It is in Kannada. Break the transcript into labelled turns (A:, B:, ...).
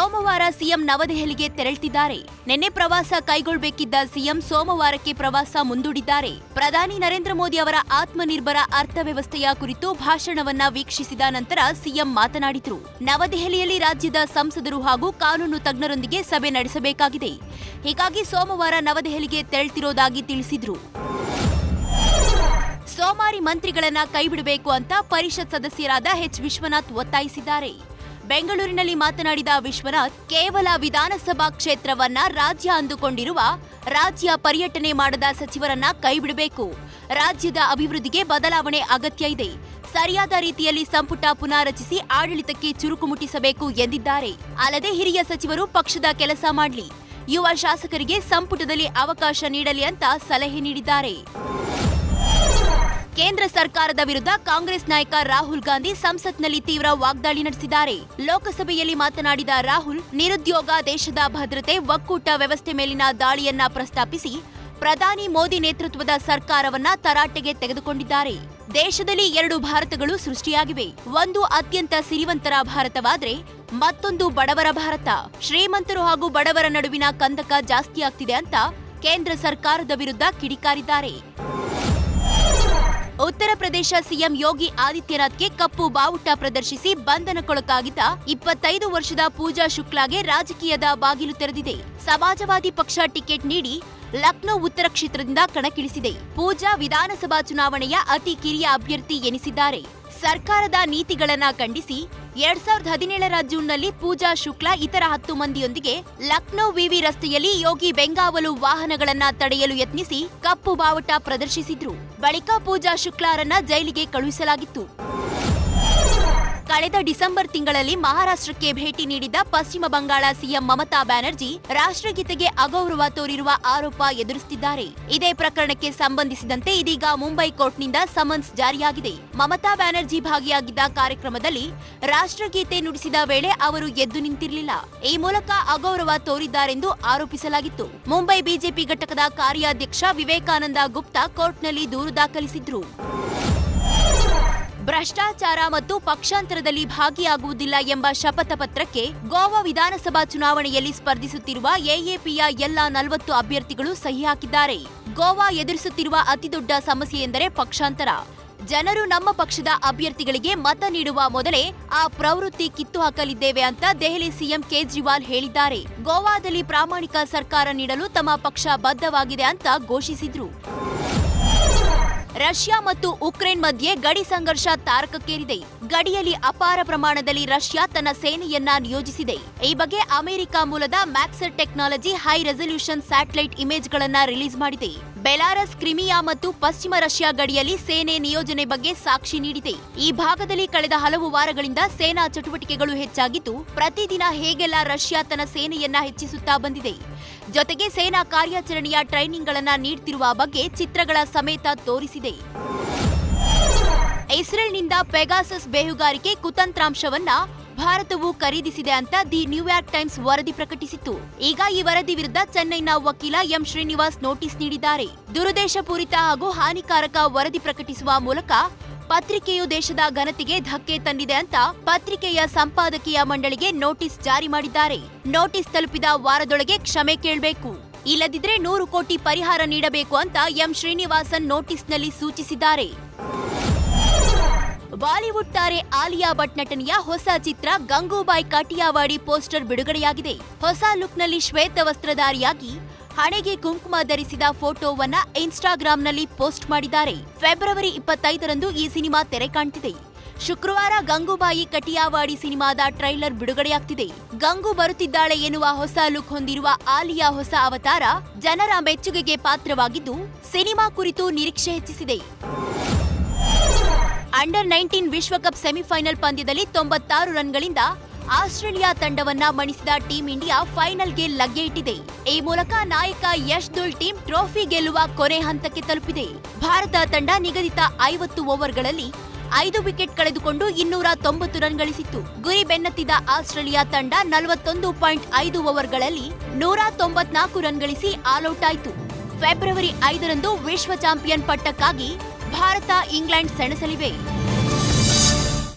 A: ಸೋಮವಾರ ಸಿಎಂ ನವದೆಹಲಿಗೆ ತೆರಳುತ್ತಿದ್ದಾರೆ ನಿನ್ನೆ ಪ್ರವಾಸ ಕೈಗೊಳ್ಳಬೇಕಿದ್ದ ಸಿಎಂ ಸೋಮವಾರಕ್ಕೆ ಪ್ರವಾಸ ಮುಂದೂಡಿದ್ದಾರೆ ಪ್ರಧಾನಿ ನರೇಂದ್ರ ಮೋದಿ ಅವರ ಆತ್ಮನಿರ್ಭರ ಅರ್ಥವ್ಯವಸ್ಥೆಯ ಕುರಿತು ಭಾಷಣವನ್ನ ವೀಕ್ಷಿಸಿದ ನಂತರ ಸಿಎಂ ಮಾತನಾಡಿದರು ನವದೆಹಲಿಯಲ್ಲಿ ರಾಜ್ಯದ ಸಂಸದರು ಹಾಗೂ ಕಾನೂನು ತಜ್ಞರೊಂದಿಗೆ ಸಭೆ ನಡೆಸಬೇಕಾಗಿದೆ ಹೀಗಾಗಿ ಸೋಮವಾರ ನವದೆಹಲಿಗೆ ತೆರಳುತ್ತಿರೋದಾಗಿ ತಿಳಿಸಿದ್ರು ಸೋಮಾರಿ ಮಂತ್ರಿಗಳನ್ನ ಕೈಬಿಡಬೇಕು ಅಂತ ಪರಿಷತ್ ಸದಸ್ಯರಾದ ಎಚ್ ವಿಶ್ವನಾಥ್ ಒತ್ತಾಯಿಸಿದ್ದಾರೆ ಬೆಂಗಳೂರಿನಲ್ಲಿ ಮಾತನಾಡಿದ ವಿಶ್ವನಾಥ್ ಕೇವಲ ವಿಧಾನಸಭಾ ಕ್ಷೇತ್ರವನ್ನ ರಾಜ್ಯ ಅಂದುಕೊಂಡಿರುವ ರಾಜ್ಯ ಪರ್ಯಟನೆ ಮಾಡದ ಸಚಿವರನ್ನ ಕೈಬಿಡಬೇಕು ರಾಜ್ಯದ ಅಭಿವೃದ್ಧಿಗೆ ಬದಲಾವಣೆ ಅಗತ್ಯ ಇದೆ ಸರಿಯಾದ ರೀತಿಯಲ್ಲಿ ಸಂಪುಟ ಪುನಾರಚಿಸಿ ಆಡಳಿತಕ್ಕೆ ಚುರುಕು ಮುಟ್ಟಿಸಬೇಕು ಎಂದಿದ್ದಾರೆ ಅಲ್ಲದೆ ಹಿರಿಯ ಸಚಿವರು ಪಕ್ಷದ ಕೆಲಸ ಮಾಡಲಿ ಯುವ ಶಾಸಕರಿಗೆ ಸಂಪುಟದಲ್ಲಿ ಅವಕಾಶ ನೀಡಲಿ ಅಂತ ಸಲಹೆ ನೀಡಿದ್ದಾರೆ ಕೇಂದ್ರ ಸರ್ಕಾರದ ವಿರುದ್ಧ ಕಾಂಗ್ರೆಸ್ ನಾಯಕ ರಾಹುಲ್ ಗಾಂಧಿ ಸಂಸತ್ನಲ್ಲಿ ತೀವ್ರ ವಾಗ್ದಾಳಿ ನಡೆಸಿದ್ದಾರೆ ಲೋಕಸಭೆಯಲ್ಲಿ ಮಾತನಾಡಿದ ರಾಹುಲ್ ನಿರುದ್ಯೋಗ ದೇಶದ ಭದ್ರತೆ ಒಕ್ಕೂಟ ವ್ಯವಸ್ಥೆ ಮೇಲಿನ ದಾಳಿಯನ್ನ ಪ್ರಸ್ತಾಪಿಸಿ ಪ್ರಧಾನಿ ಮೋದಿ ನೇತೃತ್ವದ ಸರ್ಕಾರವನ್ನ ತರಾಟೆಗೆ ತೆಗೆದುಕೊಂಡಿದ್ದಾರೆ ದೇಶದಲ್ಲಿ ಎರಡು ಭಾರತಗಳು ಸೃಷ್ಟಿಯಾಗಿವೆ ಒಂದು ಅತ್ಯಂತ ಸಿರಿವಂತರ ಭಾರತವಾದ್ರೆ ಮತ್ತೊಂದು ಬಡವರ ಭಾರತ ಶ್ರೀಮಂತರು ಹಾಗೂ ಬಡವರ ನಡುವಿನ ಕಂದಕ ಜಾಸ್ತಿ ಆಗ್ತಿದೆ ಅಂತ ಕೇಂದ್ರ ಸರ್ಕಾರದ ವಿರುದ್ಧ ಕಿಡಿಕಾರಿದ್ದಾರೆ ಉತ್ತರ ಪ್ರದೇಶ ಸಿಎಂ ಯೋಗಿ ಆದಿತ್ಯನಾಥ್ಗೆ ಕಪ್ಪು ಬಾವುಟ ಪ್ರದರ್ಶಿಸಿ ಬಂಧನಕ್ಕೊಳಗಾಗಿದ್ದ ಇಪ್ಪತ್ತೈದು ವರ್ಷದ ಪೂಜಾ ಶುಕ್ಲಾಗೆ ರಾಜಕೀಯದ ಬಾಗಿಲು ತೆರೆದಿದೆ ಸಮಾಜವಾದಿ ಪಕ್ಷ ಟಿಕೆಟ್ ನೀಡಿ ಲಕ್ನೋ ಉತ್ತರ ಕ್ಷೇತ್ರದಿಂದ ಕಣಕ್ಕಿಳಿಸಿದೆ ಪೂಜಾ ವಿಧಾನಸಭಾ ಚುನಾವಣೆಯ ಅತಿ ಕಿರಿಯ ಅಭ್ಯರ್ಥಿ ಎನಿಸಿದ್ದಾರೆ ಸರ್ಕಾರದ ನೀತಿಗಳನ್ನ ಖಂಡಿಸಿ ಎರಡ್ ಸಾವಿರದ ಹದಿನೇಳರ ಜೂನ್ನಲ್ಲಿ ಪೂಜಾ ಶುಕ್ಲಾ ಇತರ ಹತ್ತು ಮಂದಿಯೊಂದಿಗೆ ಲಕ್ನೋ ವಿವಿ ರಸ್ತೆಯಲ್ಲಿ ಯೋಗಿ ಬೆಂಗಾವಲು ವಾಹನಗಳನ್ನ ತಡೆಯಲು ಯತ್ನಿಸಿ ಕಪ್ಪು ಬಾವುಟ ಪ್ರದರ್ಶಿಸಿದ್ರು ಬಳಿಕ ಪೂಜಾ ಶುಕ್ಲಾರನ್ನ ಜೈಲಿಗೆ ಕಳುಹಿಸಲಾಗಿತ್ತು ಕಳೆದ ಡಿಸೆಂಬರ್ ತಿಂಗಳಲ್ಲಿ ಮಹಾರಾಷ್ಟ್ರಕ್ಕೆ ಭೇಟಿ ನೀಡಿದ ಪಶ್ಚಿಮ ಬಂಗಾಳ ಸಿಎಂ ಮಮತಾ ಬ್ಯಾನರ್ಜಿ ರಾಷ್ಟ್ರಗೀತೆಗೆ ಅಗೌರವ ತೋರಿರುವ ಆರೋಪ ಎದುರಿಸುತ್ತಿದ್ದಾರೆ ಇದೇ ಪ್ರಕರಣಕ್ಕೆ ಸಂಬಂಧಿಸಿದಂತೆ ಇದೀಗ ಮುಂಬೈ ಕೋರ್ಟ್ನಿಂದ ಸಮನ್ಸ್ ಜಾರಿಯಾಗಿದೆ ಮಮತಾ ಬ್ಯಾನರ್ಜಿ ಭಾಗಿಯಾಗಿದ್ದ ಕಾರ್ಯಕ್ರಮದಲ್ಲಿ ರಾಷ್ಟ್ರಗೀತೆ ನುಡಿಸಿದ ವೇಳೆ ಅವರು ಎದ್ದು ನಿಂತಿರಲಿಲ್ಲ ಈ ಮೂಲಕ ಅಗೌರವ ತೋರಿದ್ದಾರೆಂದು ಆರೋಪಿಸಲಾಗಿತ್ತು ಮುಂಬೈ ಬಿಜೆಪಿ ಘಟಕದ ಕಾರ್ಯಾಧ್ಯಕ್ಷ ವಿವೇಕಾನಂದ ಗುಪ್ತಾ ಕೋರ್ಟ್ನಲ್ಲಿ ದೂರು ದಾಖಲಿಸಿದ್ರು ಭ್ರಷ್ಟಾಚಾರ ಮತ್ತು ಪಕ್ಷಾಂತರದಲ್ಲಿ ಭಾಗಿಯಾಗುವುದಿಲ್ಲ ಎಂಬ ಶಪಥ ಪತ್ರಕ್ಕೆ ಗೋವಾ ವಿಧಾನಸಭಾ ಚುನಾವಣೆಯಲ್ಲಿ ಸ್ಪರ್ಧಿಸುತ್ತಿರುವ ಎಎಪಿಯ ಎಲ್ಲಾ ನಲವತ್ತು ಅಭ್ಯರ್ಥಿಗಳು ಸಹಿ ಹಾಕಿದ್ದಾರೆ ಗೋವಾ ಎದುರಿಸುತ್ತಿರುವ ಅತಿದೊಡ್ಡ ಸಮಸ್ಯೆ ಎಂದರೆ ಪಕ್ಷಾಂತರ ಜನರು ನಮ್ಮ ಪಕ್ಷದ ಅಭ್ಯರ್ಥಿಗಳಿಗೆ ಮತ ನೀಡುವ ಮೊದಲೇ ಆ ಪ್ರವೃತ್ತಿ ಕಿತ್ತು ಹಾಕಲಿದ್ದೇವೆ ಅಂತ ದೆಹಲಿ ಸಿಎಂ ಕೇಜ್ರಿವಾಲ್ ಹೇಳಿದ್ದಾರೆ ಗೋವಾದಲ್ಲಿ ಪ್ರಾಮಾಣಿಕ ಸರ್ಕಾರ ನೀಡಲು ತಮ್ಮ ಪಕ್ಷ ಬದ್ಧವಾಗಿದೆ ಅಂತ ಘೋಷಿಸಿದ್ರು ರಷ್ಯಾ ಮತ್ತು ಉಕ್ರೇನ್ ಮಧ್ಯೆ ಗಡಿ ಸಂಘರ್ಷ ತಾರಕಕ್ಕೇರಿದೆ ಗಡಿಯಲ್ಲಿ ಅಪಾರ ಪ್ರಮಾಣದಲ್ಲಿ ರಷ್ಯಾ ತನ್ನ ಸೇನೆಯನ್ನ ನಿಯೋಜಿಸಿದೆ ಈ ಬಗ್ಗೆ ಅಮೆರಿಕ ಮೂಲದ Maxar technology high resolution satellite ಇಮೇಜ್ಗಳನ್ನ ರಿಲೀಸ್ ಮಾಡಿದೆ ಬೆಲಾರಸ್ ಕ್ರಿಮಿಯಾ ಮತ್ತು ಪಶ್ಚಿಮ ರಷ್ಯಾ ಗಡಿಯಲ್ಲಿ ಸೇನೆ ನಿಯೋಜನೆ ಬಗ್ಗೆ ಸಾಕ್ಷಿ ನೀಡಿದೆ ಈ ಭಾಗದಲ್ಲಿ ಕಳೆದ ಹಲವು ವಾರಗಳಿಂದ ಸೇನಾ ಚಟುವಟಿಕೆಗಳು ಹೆಚ್ಚಾಗಿದ್ದು ಪ್ರತಿದಿನ ಹೇಗೆಲ್ಲ ರಷ್ಯಾ ತನ್ನ ಸೇನೆಯನ್ನ ಹೆಚ್ಚಿಸುತ್ತಾ ಬಂದಿದೆ ಜೊತೆಗೆ ಸೇನಾ ಕಾರ್ಯಾಚರಣೆಯ ಟ್ರೈನಿಂಗ್ಗಳನ್ನ ನೀಡ್ತಿರುವ ಬಗ್ಗೆ ಚಿತ್ರಗಳ ಸಮೇತ ತೋರಿಸಿದೆ ಇಸ್ರೇಲ್ನಿಂದ ಪೆಗಾಸಸ್ ಬೇಹುಗಾರಿಕೆ ಕುತಂತ್ರಾಂಶವನ್ನ ಭಾರತವು ಖರೀದಿಸಿದೆ ಅಂತ ದಿ ನ್ಯೂಯಾರ್ಕ್ ಟೈಮ್ಸ್ ವರದಿ ಪ್ರಕಟಿಸಿತ್ತು ಈಗ ಈ ವರದಿ ವಿರುದ್ಧ ಚೆನ್ನೈನ ವಕೀಲ ಎಂ ಶ್ರೀನಿವಾಸ್ ನೋಟಿಸ್ ನೀಡಿದ್ದಾರೆ ದುರುದ್ದೇಶಪೂರಿತ ಹಾಗೂ ಹಾನಿಕಾರಕ ವರದಿ ಪ್ರಕಟಿಸುವ ಮೂಲಕ ಪತ್ರಿಕೆಯು ದೇಶದ ಘನತೆಗೆ ಧಕ್ಕೆ ತಂದಿದೆ ಅಂತ ಪತ್ರಿಕೆಯ ಸಂಪಾದಕೀಯ ಮಂಡಳಿಗೆ ನೋಟಿಸ್ ಜಾರಿ ಮಾಡಿದ್ದಾರೆ ನೋಟಿಸ್ ತಲುಪಿದ ವಾರದೊಳಗೆ ಕ್ಷಮೆ ಕೇಳಬೇಕು ಇಲ್ಲದಿದ್ರೆ ನೂರು ಕೋಟಿ ಪರಿಹಾರ ನೀಡಬೇಕು ಅಂತ ಎಂ ಶ್ರೀನಿವಾಸನ್ ನೋಟಿಸ್ನಲ್ಲಿ ಸೂಚಿಸಿದ್ದಾರೆ ಬಾಲಿವುಡ್ ತಾರೆ ಆಲಿಯಾ ಭಟ್ ನಟನೆಯ ಹೊಸ ಚಿತ್ರ ಗಂಗೂಬಾಯ್ ಕಾಟಿಯಾವಾಡಿ ಪೋಸ್ಟರ್ ಬಿಡುಗಡೆಯಾಗಿದೆ ಹೊಸ ಲುಕ್ನಲ್ಲಿ ಶ್ವೇತ ವಸ್ತ್ರಧಾರಿಯಾಗಿ ಹಣೆಗೆ ಕುಂಕುಮ ಧರಿಸಿದ ಫೋಟೋವನ್ನ ಇನ್ಸ್ಟಾಗ್ರಾಂನಲ್ಲಿ ಪೋಸ್ಟ್ ಮಾಡಿದ್ದಾರೆ ಫೆಬ್ರವರಿ ಇಪ್ಪತ್ತೈದರಂದು ಈ ಸಿನಿಮಾ ತೆರೆ ಕಾಣ್ತಿದೆ ಶುಕ್ರವಾರ ಗಂಗೂಬಾಯಿ ಕಟಿಯಾವಾಡಿ ಸಿನಿಮಾದ ಟ್ರೈಲರ್ ಬಿಡುಗಡೆಯಾಗ್ತಿದೆ ಗಂಗು ಬರುತ್ತಿದ್ದಾಳೆ ಎನ್ನುವ ಹೊಸ ಲುಕ್ ಹೊಂದಿರುವ ಆಲಿಯಾ ಹೊಸ ಅವತಾರ ಜನರ ಮೆಚ್ಚುಗೆಗೆ ಪಾತ್ರವಾಗಿದ್ದು ಸಿನಿಮಾ ಕುರಿತು ನಿರೀಕ್ಷೆ ಹೆಚ್ಚಿಸಿದೆ ಅಂಡರ್ ನೈನ್ಟೀನ್ ವಿಶ್ವಕಪ್ ಸೆಮಿಫೈನಲ್ ಪಂದ್ಯದಲ್ಲಿ ತೊಂಬತ್ತಾರು ರನ್ಗಳಿಂದ ಆಸ್ಟ್ರೇಲಿಯಾ ತಂಡವನ್ನ ಮಣಿಸಿದ ಟೀಂ ಇಂಡಿಯಾ ಫೈನಲ್ಗೆ ಲಗ್ಗೆ ಇಟ್ಟಿದೆ ಈ ಮೂಲಕ ನಾಯಕ ಯಶ್ ದುಲ್ ಟೀಂ ಟ್ರೋಫಿ ಗೆಲ್ಲುವ ಕೊನೆ ಹಂತಕ್ಕೆ ತಲುಪಿದೆ ಭಾರತ ತಂಡ ನಿಗದಿತ ಐವತ್ತು ಓವರ್ಗಳಲ್ಲಿ ಐದು ವಿಕೆಟ್ ಕಳೆದುಕೊಂಡು ಇನ್ನೂರ ತೊಂಬತ್ತು ರನ್ ಗಳಿಸಿತ್ತು ಗುರಿ ಬೆನ್ನತ್ತಿದ ಆಸ್ಟ್ರೇಲಿಯಾ ತಂಡ ನಲವತ್ತೊಂದು ಪಾಯಿಂಟ್ ಐದು ಓವರ್ಗಳಲ್ಲಿ ನೂರ ತೊಂಬತ್ನಾಲ್ಕು ರನ್ ಗಳಿಸಿ ಆಲ್ಔಟ್ ಆಯಿತು ಫೆಬ್ರವರಿ ಐದರಂದು ವಿಶ್ವ ಚಾಂಪಿಯನ್ ಪಟ್ಟಕ್ಕಾಗಿ ಭಾರತ ಇಂಗ್ಲೆಂಡ್ ಸೆಣಸಲಿವೆ